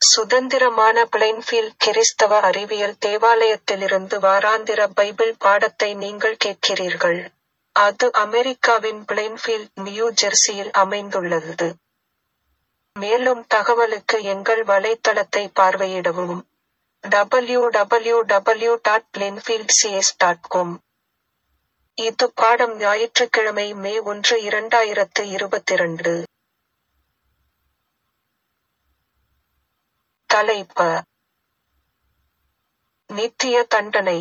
சுதந்திரமான பிளைன்ஃபீல்ட் கிறிஸ்தவ அறிவியல் தேவாலயத்திலிருந்து வாராந்திர பைபிள் பாடத்தை நீங்கள் கேட்கிறீர்கள். அது அமெரிக்காவின் பிளைன்ஃபீல்ட், நியூ ஜெர்சியில் அமைந்துள்ளது. மேலும் தகவலுக்கு எங்கள் வலைத்தளத்தை பார்வையிடவும். W W W dot plainfield CS dot com இது பாடம் ஞாயிற்றுக்கிழமை மே ஒன்று இரண்டாயிரத்து இருபத்திரண்டு. தலைப்ப நித்திய தண்டனை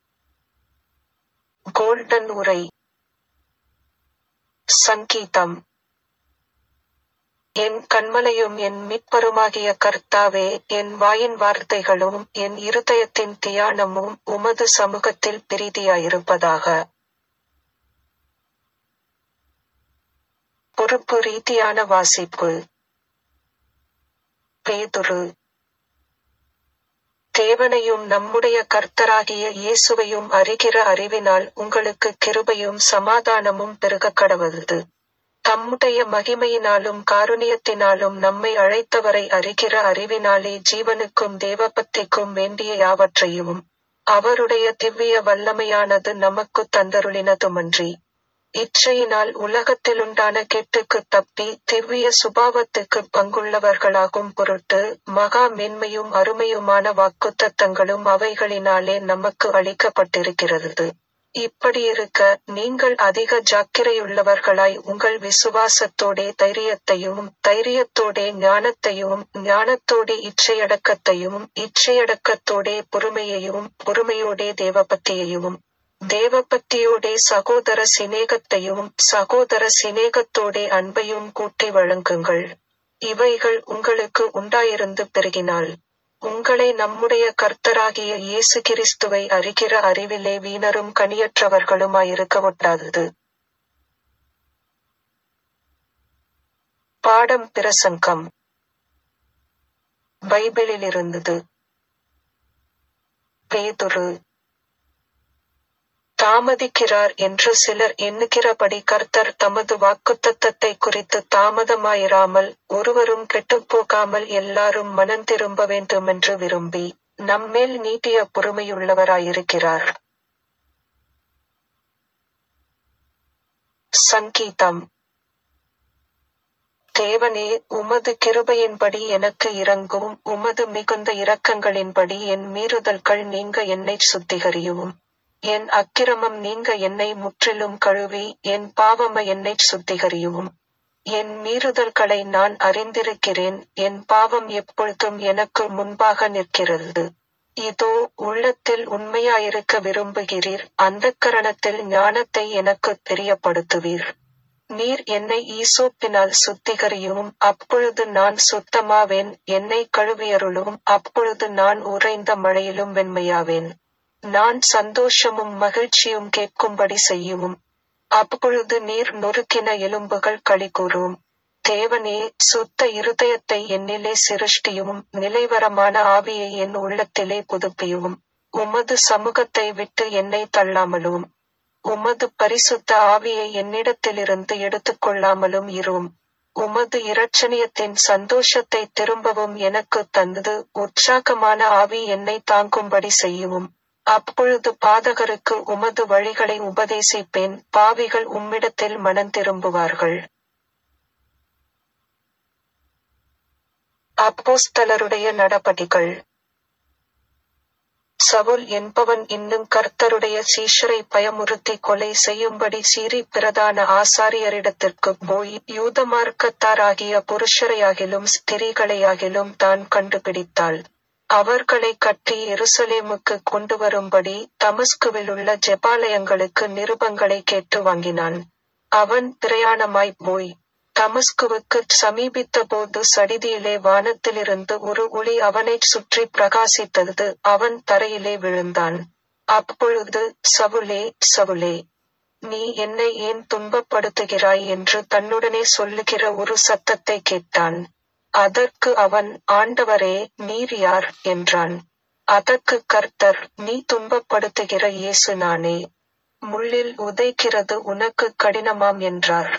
கோல்டன் உரை சங்கீதம் என் கன்மலையும் என் மீட்பருமாகிய கர்த்தாவே என் வாயின் வார்த்தைகளும் என் இருதயத்தின் தியானமும் உமது சமூகத்தில் பிரீதியாயிருப்பதாக. பொறுப்பு ரீதியான வாசிப்பு பேதுரு தேவனையும் நம்முடைய கர்த்தராகிய இயேசுவையும் அறிகிற அறிவினால் உங்களுக்குக் கிருபையும் சமாதானமும் பெருகக்கடவது. தம்முடைய மகிமையினாலும் காருணியத்தினாலும் நம்மை அழைத்தவரை அறிகிற அறிவினாலே ஜீவனுக்கும் தேவபக்திக்கும் வேண்டிய யாவற்றையும் அவருடைய திவ்விய வல்லமையானது நமக்குத் தந்தருளினதுமன்றி இச்சையினால் உலகத்திலுண்டான கெட்டுக்குத் தப்பி திவ்விய சுபாவத்துக்குப் பங்குள்ளவர்களாகும் பொருட்டு மகா மேன்மையும் அருமையுமான வாக்குத்தத்தங்களும் அவைகளினாலே நமக்கு அளிக்கப்பட்டிருக்கிறது. இப்படியிருக்க நீங்கள் அதிக ஜாக்கிரதையுள்ளவர்களாய் உங்கள் விசுவாசத்தோடே தைரியத்தையும் தைரியத்தோடே ஞானத்தையும் ஞானத்தோடே இச்சையடக்கத்தையும் இச்சையடக்கத்தோடே பொறுமையையும் பொறுமையோடே தேவபக்தியையும் தேவபக்தியோடே சகோதர சிநேகத்தையும் சகோதர சிநேகத்தோடே அன்பையும் கூட்டி வழங்குங்கள். இவைகள் உங்களுக்கு உண்டாயிருந்து பெருகினால் உங்களை நம்முடைய கர்த்தராகிய இயேசு கிறிஸ்துவை அறிகிற அறிவிலே வீணரும் கனியற்றவர்களுமாயிருக்கவொட்டாதது. பாடம் பிரசங்கம் பைபிளிலிருந்தது பேதுரு தாமதிக்கிறார் என்று சிலர் எண்ணுகிறபடி கர்த்தர் தமது வாக்குத்தத்தத்தைக் குறித்து தாமதமாயிராமல் ஒருவரும் கெட்டுப்போகாமல் எல்லாரும் மனந்திரும்ப வேண்டுமென்று விரும்பி நம்மேல் நீட்டிய பொறுமையுள்ளவராயிருக்கிறார். சங்கீதம் தேவனே உமது கிருபையின்படி எனக்கு இரங்கும் உமது மிகுந்த இரக்கங்களின்படி என் மீறுதல்கள் நீங்க என்னைச் சுத்திகரியும். என் அக்கிரமம் நீங்க என்னை முற்றிலும் கழுவி என் பாவம என்னைச் சுத்திகரியும். என் மீறுதல்களை நான் அறிந்திருக்கிறேன் என் பாவம் எப்பொழுதும் எனக்கு முன்பாக நிற்கிறது. இதோ உள்ளத்தில் உண்மையாயிருக்க விரும்புகிறீர் அந்தக்கரணத்தில் ஞானத்தை எனக்குத் தெரியப்படுத்துவீர். நீர் என்னை ஈசோப்பினால் சுத்திகரியும் அப்பொழுது நான் சுத்தமாவேன் என்னைக் கழுவியருளும் அப்பொழுது நான் உறைந்த மழையிலும் வெண்மையாவேன். நான் சந்தோஷமும் மகிழ்ச்சியும் கேட்கும்படி செய்யும். அப்பொழுது நீர் நொறுக்கின எலும்புகள் களிகூரும். தேவனே சுத்த இருதயத்தை என்னிலே சிருஷ்டியும் நிலைவரமான ஆவியை என் உள்ளத்திலே புதுப்பியும். உமது சமூகத்தை விட்டு என்னை தள்ளாமலும் உமது பரிசுத்த ஆவியை என்னிடத்திலிருந்து எடுத்துக்கொள்ளாமலும் இரும். உமது இரட்சணியத்தின் சந்தோஷத்தை திரும்பவும் எனக்குத் தந்து உற்சாகமான ஆவி என்னை தாங்கும்படி செய்யும். அப்பொழுது பாதகருக்கு உமது வழிகளை உபதேசிப்பேன் பாவிகள் உம்மிடத்தில் மனந்திரும்புவார்கள். அப்போஸ்தலருடைய நடபடிகள் சவுல் என்பவன் இன்னும் கர்த்தருடைய சீஷரை பயமுறுத்தி கொலை செய்யும்படி சீரி பிரதான ஆசாரியரிடத்திற்குப் போய் யூதமார்க்கத்தாராகிய புருஷரையாகிலும் ஸ்திரீகளையாகிலும் தான் கண்டுபிடித்தாள். அவர்களைக் கட்டி எருசலேமுக்குக் கொண்டுவரும்படி தமஸ்குவிலுள்ள ஜெபாலயங்களுக்கு நிருபங்களைக் கேட்டு வாங்கினான். அவன் பிரயாணமாய்ப் போய் தமஸ்குவுக்குச் சமீபித்தபோது சடிதியிலே வானத்திலிருந்து ஒரு ஒளி அவனைச் சுற்றிப் பிரகாசித்தது அவன் தரையிலே விழுந்தான். அப்பொழுது சவுலே சவுலே நீ என்னை ஏன் துன்பப்படுத்துகிறாய் என்று தன்னுடனே சொல்லுகிற ஒரு சத்தத்தைக் கேட்டான். அதற்கு அவன் ஆண்டவரே நீர் யார் என்றான். அதற்குக் கர்த்தர் நீ துன்பப்படுத்துகிற இயேசு நானே. முள்ளில் உதைக்கிறது உனக்குக் கடினமாம் என்றார்.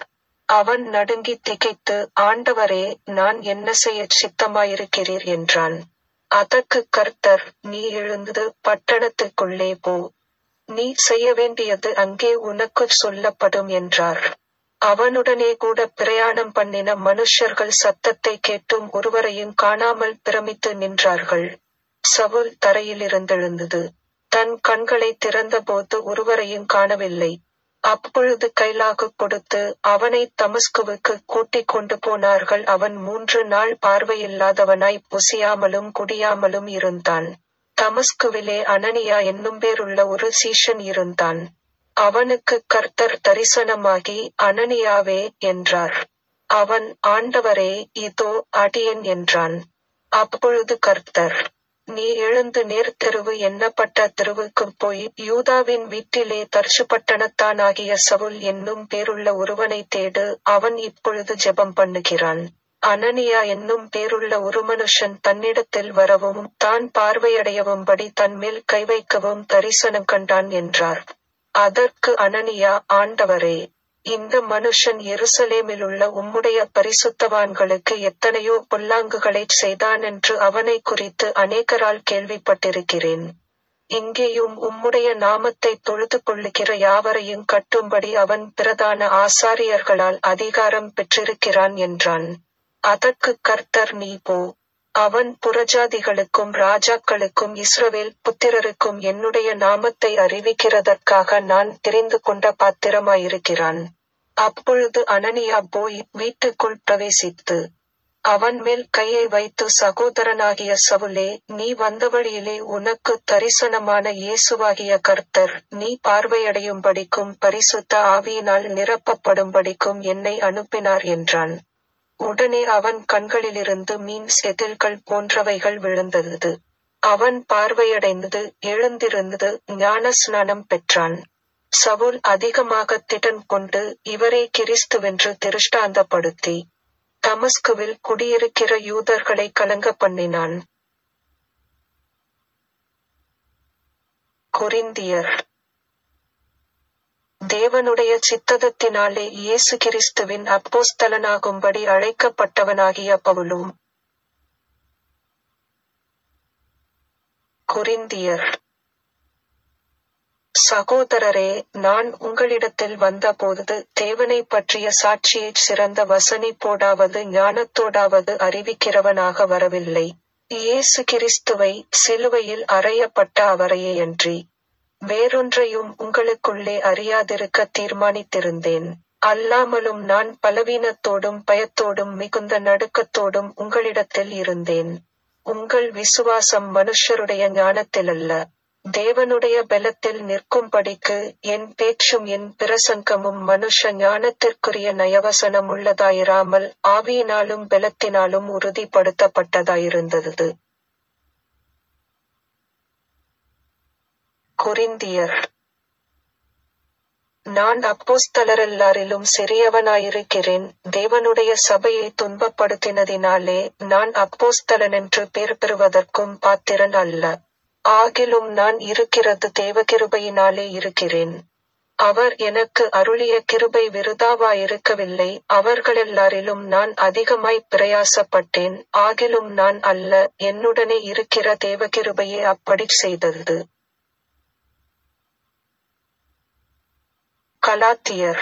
அவன் நடுங்கி திகைத்து ஆண்டவரே நான் என்ன செய்யச் சித்தமாயிருக்கிறீர் என்றான் அதற்கு கர்த்தர் நீ எழுந்து பட்டணத்துக்குள்ளே போ நீ செய்ய வேண்டியது அங்கே உனக்குச் சொல்லப்படும் என்றார் அவனுடனே கூட பிரயாணம் பண்ணின மனுஷர்கள் சத்தத்தை கேட்டும் ஒருவரையும் காணாமல் பிரமித்து நின்றார்கள் சவுல் தரையில் இருந்தெழுந்தது தன் கண்களை திறந்தபோது ஒருவரையும் காணவில்லை அப்பொழுது கைலாகு கொடுத்து அவனை தமஸ்குவுக்கு கூட்டிக் கொண்டு போனார்கள் அவன் மூன்று நாள் பார்வையில்லாதவனாய் புசியாமலும் குடியாமலும் இருந்தான் தமஸ்குவிலே அனனியா என்னும் பேருள்ள ஒரு சீஷன் இருந்தான் அவனுக்கு கர்த்தர் தரிசனமாகி அனனியாவே என்றார் அவன் ஆண்டவரே இதோ அடியேன் என்றான் அப்பொழுது கர்த்தர் நீ எழுந்து நேர்த்தெருவு எண்ணப்பட்ட தெருவுக்குப் போய் யூதாவின் வீட்டிலே தர்சுபட்டணத்தானாகிய சவுல் என்னும் பேருள்ள ஒருவனை தேடு அவன் இப்பொழுது ஜெபம் பண்ணுகிறான் அனனியா என்னும் பேருள்ள ஒரு மனுஷன் தன்னிடத்தில் வரவும் தான் பார்வையடையவும்படி தன்மேல் கை வைக்கவும் தரிசனம் கண்டான் என்றார் அதற்கு அனனியா ஆண்டவரே இந்த மனுஷன் எருசலேமிலுள்ள உம்முடைய பரிசுத்தவான்களுக்கு எத்தனையோ பொல்லாங்குகளைச் செய்தான் என்று அவனை குறித்து அநேகரால் கேள்விப்பட்டிருக்கிறேன் இங்கேயும் உம்முடைய நாமத்தை தொழுது கொள்ளுகிற யாவரையும் கட்டும்படி அவன் பிரதான ஆசாரியர்களால் அதிகாரம் பெற்றிருக்கிறான் என்றான் அதற்கு கர்த்தர் நீ போ அவன் புறஜாதிகளுக்கும் ராஜாக்களுக்கும் இஸ்ரவேல் புத்திரருக்கும் என்னுடைய நாமத்தை அறிவிக்கிறதற்காக நான் தெரிந்து கொண்ட பாத்திரமாயிருக்கிறான் அப்பொழுது அனனியா போய் வீட்டுக்குள் பிரவேசித்து அவன் மேல் கையை வைத்து சகோதரனாகிய சவுலே நீ வந்த வழியிலே உனக்கு தரிசனமான இயேசுவாகிய கர்த்தர் நீ பார்வையடையும்படிக்கும் பரிசுத்த ஆவியினால் நிரப்பப்படும்படிக்கும் என்னை அனுப்பினார் என்றான் உடனே அவன் கண்களிலிருந்து மீன் செதில்கள் போன்றவைகள் விழுந்தது அவன் பார்வையடைந்தது எழுந்திருந்தது ஞான ஸ்நானம் பெற்றான் சவுல் அதிகமாக திடன் கொண்டு இவரே கிறிஸ்துவென்று திருஷ்டாந்தப்படுத்தி தமஸ்குவில் குடியிருக்கிற யூதர்களை கலங்க பண்ணினான் கொரிந்தியர் தேவனுடைய சித்ததத்தினாலே இயேசு கிறிஸ்துவின் அப்போஸ்தலனாகும்படி அழைக்கப்பட்டவனாகிய பவுலும் கொரிந்தியர் சகோதரரே நான் உங்களிடத்தில் வந்தபோது தேவனை பற்றிய சாட்சியைச் சிறந்த வசனிப்போடாவது ஞானத்தோடாவது அறிவிக்கிறவனாக வரவில்லை இயேசு கிறிஸ்துவை சிலுவையில் அறையப்பட்ட அவரையேயன்றி வேறொன்றையும் உங்களுக்குள்ளே அறியாதிருக்க தீர்மானித்திருந்தேன் அல்லாமலும் நான் பலவீனத்தோடும் பயத்தோடும் மிகுந்த நடுக்கத்தோடும் உங்களிடத்தில் இருந்தேன் உங்கள் விசுவாசம் மனுஷருடைய ஞானத்திலல்ல தேவனுடைய பலத்தில் நிற்கும்படிக்கு என் பேச்சும் என் பிரசங்கமும் மனுஷ ஞானத்திற்குரிய நயவசனம் உள்ளதாயிராமல் ஆவியினாலும் பலத்தினாலும் உறுதிப்படுத்தப்பட்டதாயிருந்தது கொரிந்தியர் நான் அப்போஸ்தலரெல்லாரிலும் சிறியவனாயிருக்கிறேன் தேவனுடைய சபையை துன்பப்படுத்தினதினாலே நான் அப்போஸ்தலனென்று பேர் பெறுவதற்கும் பாத்திரன் அல்ல ஆகிலும் நான் இருக்கிறது தேவகிருபையினாலே இருக்கிறேன் அவர் எனக்கு அருளிய கிருபை விருதாவாயிருக்கவில்லை அவர்களெல்லாரிலும் நான் அதிகமாய் பிரயாசப்பட்டேன் ஆகிலும் நான் அல்ல என்னுடனே இருக்கிற தேவகிருபையே அப்படி செய்தது கலாத்தியர்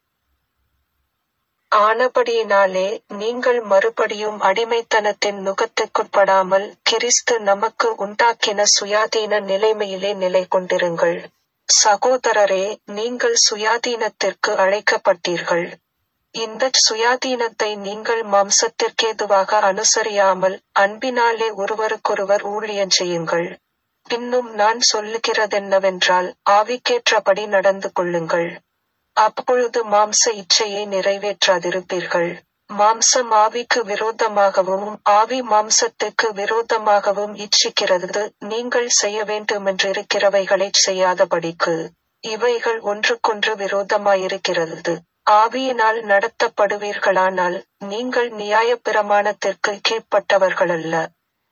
ஆனபடியினாலே நீங்கள் மறுபடியும் அடிமைத்தனத்தின் நுகத்துக்குட்படாமல் கிறிஸ்து நமக்கு உண்டாக்கின சுயாதீன நிலைமையிலே நிலை கொண்டிருங்கள் சகோதரரே நீங்கள் சுயாதீனத்திற்கு அழைக்கப்பட்டீர்கள் இந்த சுயாதீனத்தை நீங்கள் மாம்சத்திற்கேதுவாக அனுசரியாமல் அன்பினாலே ஒருவருக்கொருவர் ஊழியம் செய்யுங்கள் பின்னும் நான் சொல்லுகிறதென்னவென்றால் ஆவிக்கேற்றபடி நடந்து கொள்ளுங்கள் அப்பொழுது மாம்ச இச்சையை நிறைவேற்றாதிருப்பீர்கள் மாம்சம் ஆவிக்கு விரோதமாகவும் ஆவி மாம்சத்துக்கு விரோதமாகவும் இச்சிக்கிறது நீங்கள் செய்ய வேண்டுமென்றிருக்கிறவைகளைச் செய்யாதபடிக்கு இவைகள் ஒன்றுக்கொன்று விரோதமாயிருக்கிறது ஆவியினால் நடத்தப்படுவீர்களானால் நீங்கள் நியாய பிரமாணத்திற்கு கீழ்ப்பட்டவர்களல்ல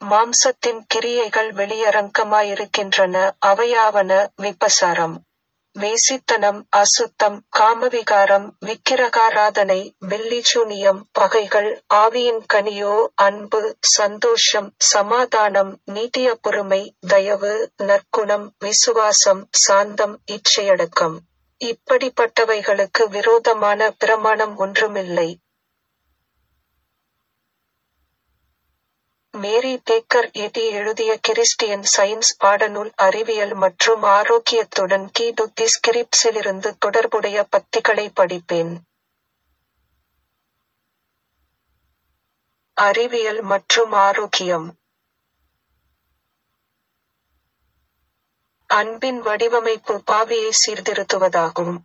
மாம்சத்தின் கிரியைகள் வெளியரங்கமாயிருக்கின்றன அவையாவன விபசாரம் வேசித்தனம் அசுத்தம் காமவிகாரம் விக்கிரகாராதனை வெள்ளிச்சூனியம் பகைகள் ஆவியின் கனியோ அன்பு சந்தோஷம் சமாதானம் நீட்டிய பொறுமை தயவு நற்குணம் விசுவாசம் சாந்தம் இச்சையடக்கம் இப்படிப்பட்டவைகளுக்கு விரோதமான பிரமாணம் ஒன்றுமில்லை மேரி பேக்கர் எடி எழுதிய கிறிஸ்டியன் சயின்ஸ் பாடநூல் அறிவியல் மற்றும் ஆரோக்கியத்துடன் கீடு டிஸ்கிரிப்ஸிலிருந்து தொடர்புடைய பத்திகளை படிப்பேன் அறிவியல் மற்றும் ஆரோக்கியம் அன்பின் வடிவமைப்பு பாவியை சீர்திருத்துவதாகும்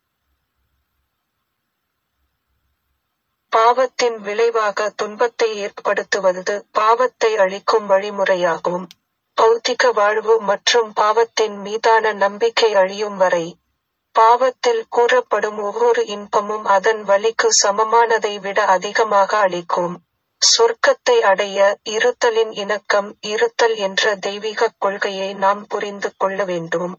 பாவத்தின் விளைவாக துன்பத்தை ஏற்படுத்துவது பாவத்தை அழிக்கும் வழிமுறையாகும் பௌத்திக வாழ்வு மற்றும் பாவத்தின் மீதான நம்பிக்கை அழியும் வரை பாவத்தில் கூறப்படும் ஒவ்வொரு இன்பமும் அதன் வலிக்கு சமமானதை விட அதிகமாக அளிக்கும் சொர்க்கத்தை அடைய இருத்தலின் இணக்கம் இருத்தல் என்ற தெய்வீக கொள்கையை நாம் புரிந்து கொள்ள வேண்டும்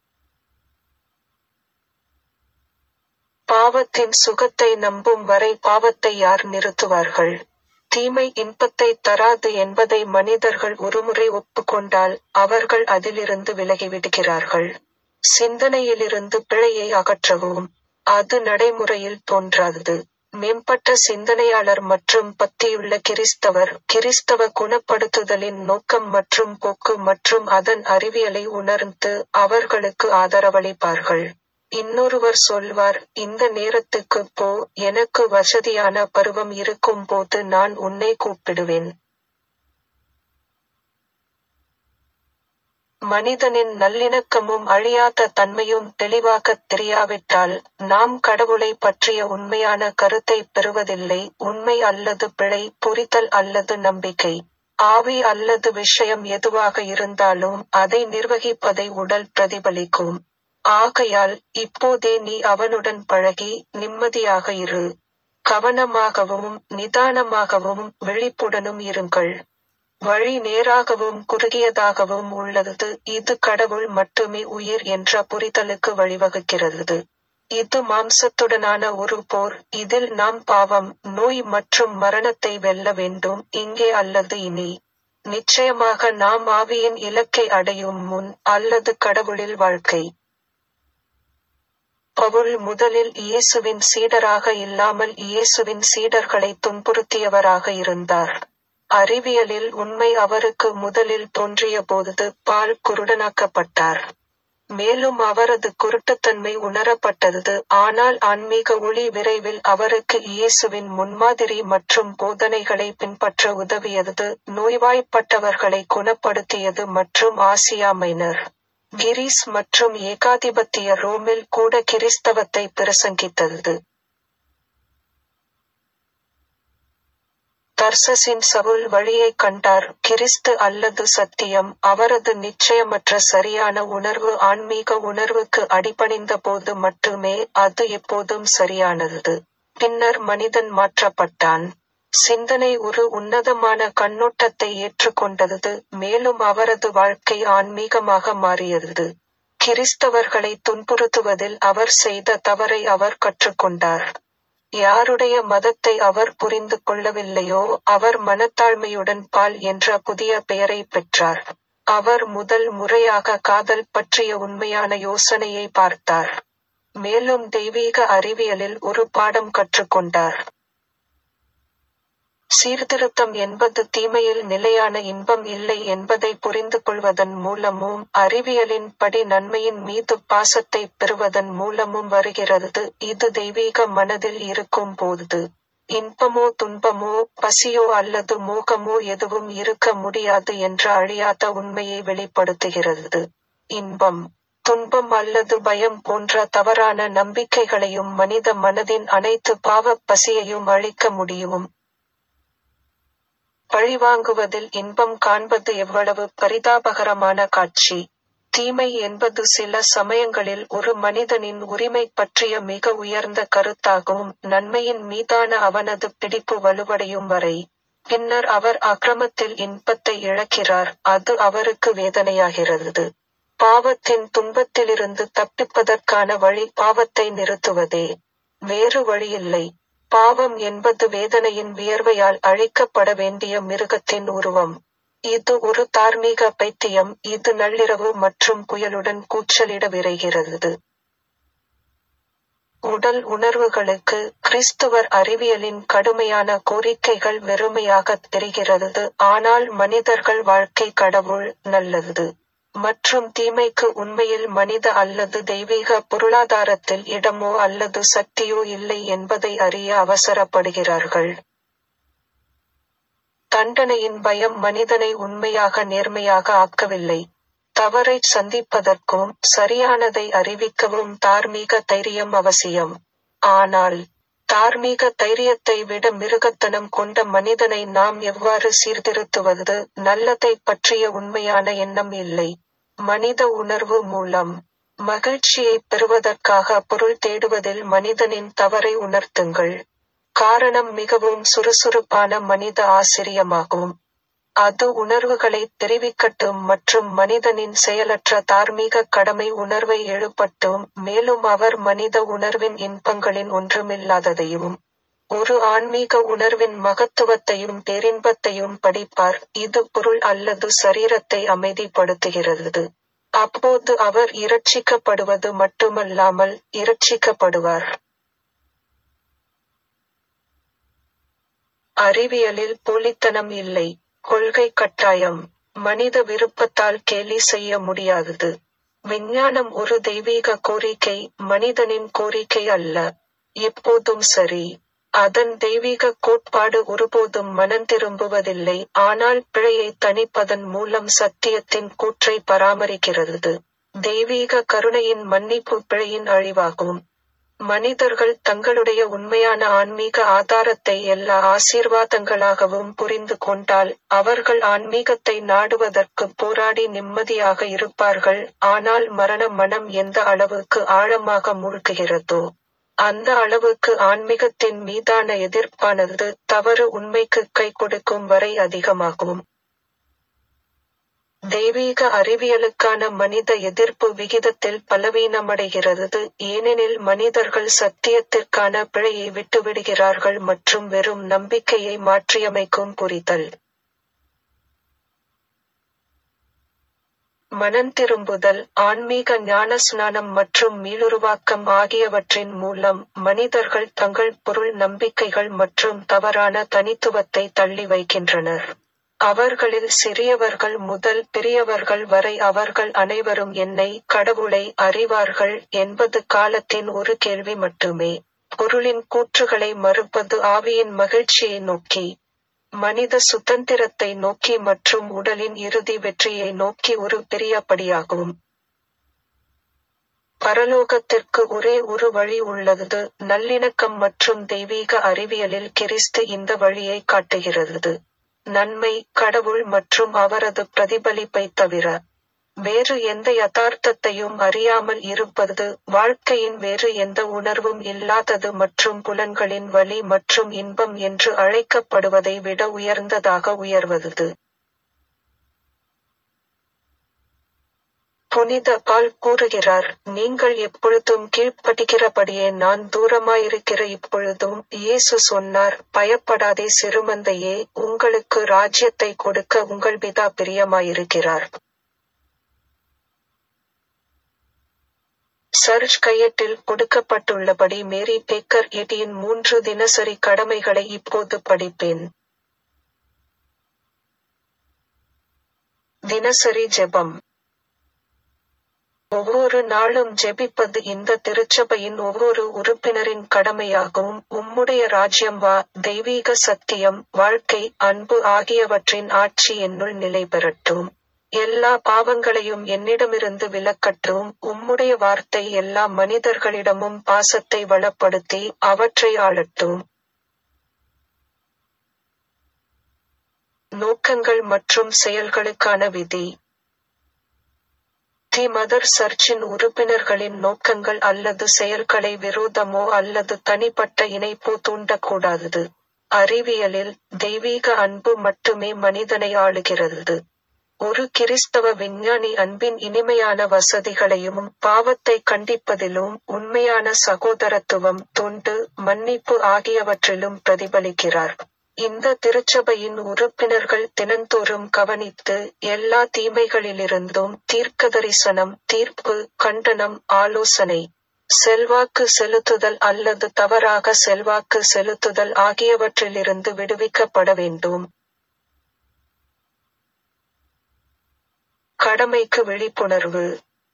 பாவத்தின் சுகத்தை நம்பும் வரை பாவத்தை யார் நிறுத்துவார்கள் தீமை இன்பத்தை தராது என்பதை மனிதர்கள் ஒருமுறை ஒப்புக்கொண்டால் அவர்கள் அதிலிருந்து விலகிவிடுகிறார்கள் சிந்தனையிலிருந்து பிழையை அகற்றவும் அது நடைமுறையில் தோன்றாதது மேம்பட்ட சிந்தனையாளர் மற்றும் பத்தியுள்ள கிறிஸ்தவர் கிறிஸ்தவ குணப்படுத்துதலின் நோக்கம் மற்றும் போக்கு மற்றும் அதன் அறிவியலை உணர்ந்து அவர்களுக்கு ஆதரவளிப்பார்கள் இன்னொருவர் சொல்வார் இந்த நேரத்துக்கு போ எனக்கு வசதியான பருவம் இருக்கும் போது நான் உன்னை கூப்பிடுவேன் மனிதனின் நல்லிணக்கமும் அழியாத தன்மையும் தெளிவாகத் தெரியாவிட்டால் நாம் கடவுளை பற்றிய உண்மையான கருத்தை பெறுவதில்லை உண்மை அல்லது பிழை புரிதல் அல்லது நம்பிக்கை ஆவி அல்லது விஷயம் எதுவாக இருந்தாலும் அதை நிர்வகிப்பதை உடல் பிரதிபலிக்கும் ஆகையால் இப்போதே நீ அவனுடன் பழகி நிம்மதியாக இரு கவனமாகவும் நிதானமாகவும் விழிப்புடனும் இருங்கள் வழி நேராகவும் குறுகியதாகவும் உள்ளது இது கடவுள் மட்டுமே உயிர் என்ற புரிதலுக்கு வழிவகுக்கிறது இது மாம்சத்துடனான ஒரு போர் இதில் நாம் பாவம் நோய் மற்றும் மரணத்தை வெல்ல வேண்டும் இங்கே அல்லது இனி நிச்சயமாக நாம் ஆவியின் இலக்கை அடையும் முன் அல்லது கடவுளில் வாழ்க்கை பவுல் முதலில் இயேசுவின் சீடராக இல்லாமல் இயேசுவின் சீடர்களை துன்புறுத்தியவராக இருந்தார் அறிவியலில் உண்மை அவருக்கு முதலில் தோன்றிய போது பால் குருடனாக்கப்பட்டார் மேலும் அவரது குருட்டுத்தன்மை உணரப்பட்டது ஆனால் ஆன்மீக ஒளி விரைவில் அவருக்கு இயேசுவின் முன்மாதிரி மற்றும் போதனைகளை பின்பற்ற உதவியது நோய்வாய்ப்பட்டவர்களை குணப்படுத்தியது மற்றும் ஆசியா மைனர் கிரீஸ் மற்றும் ஏகாதிபத்திய ரோமில் கூட கிறிஸ்தவத்தை பிரசங்கித்தது தர்சசின் சவுல் வழியைக் கண்டார் கிறிஸ்து அல்லது சத்தியம் அவரது நிச்சயமற்ற சரியான உணர்வு ஆன்மீக உணர்வுக்கு அடிபணிந்த போது மட்டுமே அது எப்போதும் சரியானது பின்னர் மனிதன் மாற்றப்பட்டான் சிந்தனை ஒரு உன்னதமான கண்ணோட்டத்தை ஏற்றுக்கொண்டது மேலும் அவரது வாழ்க்கை ஆன்மீகமாக மாறியது கிறிஸ்தவர்களை துன்புறுத்துவதில் அவர் செய்த தவறை அவர் கற்றுக்கொண்டார் யாருடைய மதத்தை அவர் புரிந்து கொள்ளவில்லையோ அவர் மனத்தாழ்மையுடன் பால் என்ற புதிய பெயரை பெற்றார் அவர் முதல் முறையாக காதல் பற்றிய உண்மையான யோசனையை பார்த்தார் மேலும் தெய்வீக அறிவியலில் ஒரு பாடம் கற்றுக்கொண்டார் சீர்திருத்தம் என்பது தீமையில் நிலையான இன்பம் இல்லை என்பதை புரிந்து கொள்வதன் மூலமும் அறிவியலின் படி நன்மையின் மீது பாசத்தை பெறுவதன் மூலமும் வருகிறது இது தெய்வீக மனதில் இருக்கும் போது இன்பமோ துன்பமோ பசியோ அல்லது மோகமோ எதுவும் இருக்க முடியாது என்ற அழியாத உண்மையை வெளிப்படுத்துகிறது இன்பம் துன்பம் அல்லது பயம் போன்ற தவறான நம்பிக்கைகளையும் மனித மனதின் அனைத்து பாவப் பசியையும் அழிக்க முடியும் பழிவாங்குவதில் இன்பம் காண்பது எவ்வளவு பரிதாபகரமான காட்சி தீமை என்பது சில சமயங்களில் ஒரு மனிதனின் உரிமை பற்றிய மிக உயர்ந்த கருத்தாகவும் நன்மையின் மீதான அவனது பிடிப்பு வலுவடையும் வரை பின்னர் அவர் அக்கிரமத்தில் இன்பத்தை இழக்கிறார் அது அவருக்கு வேதனையாகிறது பாவத்தின் துன்பத்திலிருந்து தப்பிப்பதற்கான வழி பாவத்தை நிறுத்துவதே வேறு வழியில்லை பாவம் என்பது வேதனையின் வியர்வையால் அழிக்கப்பட வேண்டிய மிருகத்தின் உருவம் இது ஒரு தார்மீக பைத்தியம் இது நள்ளிரவு மற்றும் புயலுடன் கூச்சலிட விரைகிறது உடல் உணர்வுகளுக்கு கிறிஸ்துவர் அறிவியலின் கடுமையான கோரிக்கைகள் வெறுமையாகத் தெரிகிறது ஆனால் மனிதர்கள் வாழ்க்கை கடவுள் நல்லது மற்றும் தீமைக்கு உண்மையில் மனித அல்லது தெய்வீக பொருளாதாரத்தில் இடமோ அல்லது சக்தியோ இல்லை என்பதை அறிய அவசரப்படுகிறார்கள் தண்டனையின் பயம் மனிதனை உண்மையாக நேர்மையாக ஆக்கவில்லை தவறை சந்திப்பதற்கும் சரியானதை அறிவிக்கவும் தார்மீக தைரியம் அவசியம் ஆனால் தார்மீக தைரியத்தை விட மிருகத்தனம் கொண்ட மனிதனை நாம் எவ்வாறு சீர்திருத்துவது நல்லதை பற்றிய உண்மையான எண்ணம் இல்லை மனித உணர்வு மூலம் மகிழ்ச்சியை பெறுவதற்காக பொருள் தேடுவதில் மனிதனின் தவறை உணர்த்துங்கள் காரணம் மிகவும் சுறுசுறுப்பான மனித ஆசிரியமாகும் அது உணர்வுகளை தெரிவிக்கட்டும் மற்றும் மனிதனின் செயலற்ற தார்மீக கடமை உணர்வை எழுப்பட்டும் மேலும் அவர் மனித உணர்வின் இன்பங்களின் ஒன்றுமில்லாததையும் ஒரு ஆன்மீக உணர்வின் மகத்துவத்தையும் பேரின்பத்தையும் படிப்பார் இது பொருள் அல்லது சரீரத்தை அமைதிப்படுத்துகிறது அப்போது அவர் இரட்சிக்கப்படுவது மட்டுமல்லாமல் இரட்சிக்கப்படுவார் அறிவியலில் போலித்தனம் இல்லை கொள்கை கட்டாயம் மனித விருப்பத்தால் கேலி செய்ய முடியாதது விஞ்ஞானம் ஒரு தெய்வீக கோரிக்கை மனிதனின் கோரிக்கை அல்ல எப்போதும் சரி அதன் தெய்வீக கோட்பாடு ஒருபோதும் மனந்திரும்புவதில்லை ஆனால் பிழையை தணிப்பதன் மூலம் சத்தியத்தின் கூற்றை பராமரிக்கிறது தெய்வீக கருணையின் மன்னிப்பு பிழையின் அழிவாகும் மனிதர்கள் தங்களுடைய உண்மையான ஆன்மீக ஆதாரத்தை எல்லா ஆசீர்வாதங்களாகவும் புரிந்து கொண்டால் அவர்கள் ஆன்மீகத்தை நாடுவதற்கு போராடி நிம்மதியாக இருப்பார்கள் ஆனால் மரண மனம் எந்த அளவுக்கு ஆழமாக மூழ்குகிறதோ அந்த அளவுக்கு ஆன்மீகத்தின் மீதான எதிர்ப்பானது தவறு உண்மைக்கு கை கொடுக்கும் வரை அதிகமாகும் தெய்வீக அறிவியலுக்கான மனித எதிர்ப்பு விகிதத்தில் பலவீனமடைகிறது ஏனெனில் மனிதர்கள் சத்தியத்திற்கான பிழையை விட்டுவிடுகிறார்கள் மற்றும் வெறும் நம்பிக்கையை மாற்றியமைக்கும் புரிதல் மனந்திரும்புதல் ஆன்மீக ஞானஸ்நானம் மற்றும் மீளுருவாக்கம் ஆகியவற்றின் மூலம் மனிதர்கள் தங்கள் பொருள் நம்பிக்கைகள் மற்றும் தவறான தனித்துவத்தை தள்ளி வைக்கின்றனர் அவர்களில் சிறியவர்கள் முதல் பெரியவர்கள் வரை அவர்கள் அனைவரும் என்னை கடவுளை அறிவார்கள் என்பது காலத்தின் ஒரு கேள்வி மட்டுமே பொருளின் கூற்றுகளை மறுப்பது ஆவியின் மகிழ்ச்சியை நோக்கி மனித சுதந்திரத்தை நோக்கி மற்றும் உடலின் இறுதி வெற்றியை நோக்கி ஒரு பெரிய படியாகும் பரலோகத்திற்கு ஒரே ஒரு வழி உள்ளது நல்லிணக்கம் மற்றும் தெய்வீக அறிவியலில் கிறிஸ்து இந்த வழியை காட்டுகிறது நன்மை கடவுள் மற்றும் அவரது பிரதிபலிப்பை தவிர வேறு எந்த யதார்த்தத்தையும் அறியாமல் இருப்பது வாழ்க்கையின் வேறு எந்த உணர்வும் இல்லாதது மற்றும் புலன்களின் வலி மற்றும் இன்பம் என்று அழைக்கப்படுவதை விட உயர்ந்ததாக உயர்வது புனித பால் கூறுகிறார் நீங்கள் எப்பொழுதும் கீழ்ப்படுகிறபடியே நான் தூரமாயிருக்கிற இப்பொழுதும் இயேசு சொன்னார் பயப்படாதே சிறுமந்தையே உங்களுக்கு ராஜ்யத்தை கொடுக்க உங்கள் பிதா பிரியமாயிருக்கிறார் சர்ச் கையேட்டில் கொடுக்கப்பட்டுள்ளபடி மேரி பேக்கர் எட்டியின் மூன்று தினசரி கடமைகளை இப்போது படிப்பேன் தினசரி ஜெபம் ஒவ்வொரு நாளும் ஜெபிப்பது இந்த திருச்சபையின் ஒவ்வொரு உறுப்பினரின் கடமையாகும் உம்முடைய ராஜ்யம் வா தெய்வீக சத்தியம் வாழ்க்கை அன்பு ஆகியவற்றின் ஆட்சி என்னுள் நிலை பெறட்டும் எல்லா பாவங்களையும் என்னிடமிருந்து விலக்கட்டும் உம்முடைய வார்த்தை எல்லா மனிதர்களிடமும் பாசத்தை வளப்படுத்தி அவற்றை ஆளட்டும் நோக்கங்கள் மற்றும் செயல்களுக்கான விதி தி மதர் சர்ச்சின் உறுப்பினர்களின் நோக்கங்கள் அல்லது செயல்களை விரோதமோ அல்லது தனிப்பட்ட இணைப்போ தூண்டக்கூடாது அறிவியலில் தெய்வீக அன்பு மட்டுமே மனிதனை ஆளுகிறது ஒரு கிறிஸ்தவ விஞ்ஞானி அன்பின் இனிமையான வசதிகளையும் பாவத்தை கண்டிப்பதிலும் உண்மையான சகோதரத்துவம் தொண்டு மன்னிப்பு ஆகியவற்றிலும் பிரதிபலிக்கிறார் இந்த திருச்சபையின் உறுப்பினர்கள் தினந்தோறும் கவனித்து எல்லா தீமைகளிலிருந்தும் தீர்க்கதரிசனம் தீர்ப்பு கண்டனம் ஆலோசனை செல்வாக்கு செலுத்துதல் அல்லது தவறாக செல்வாக்கு செலுத்துதல் ஆகியவற்றிலிருந்து விடுவிக்கப்பட வேண்டும் கடமைக்கு விழிப்புணர்வு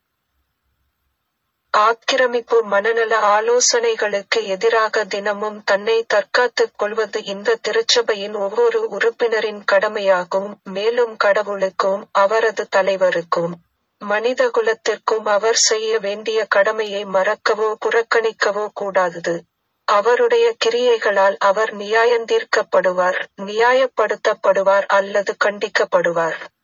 ஆக்கிரமிப்பு மனநல ஆலோசனைகளுக்கு எதிராக தினமும் தன்னை தற்காத்துக் கொள்வது இந்த திருச்சபையின் ஒவ்வொரு உறுப்பினரின் கடமையாகும் மேலும் கடவுளுக்கும் அவரது தலைவருக்கும் மனிதகுலத்திற்கும் அவர் செய்ய வேண்டிய கடமையை மறக்கவோ புறக்கணிக்கவோ கூடாது அவருடைய கிரியைகளால் அவர் நியாயந்தீர்க்கப்படுவார் நியாயப்படுத்தப்படுவார் அல்லது கண்டிக்கப்படுவார்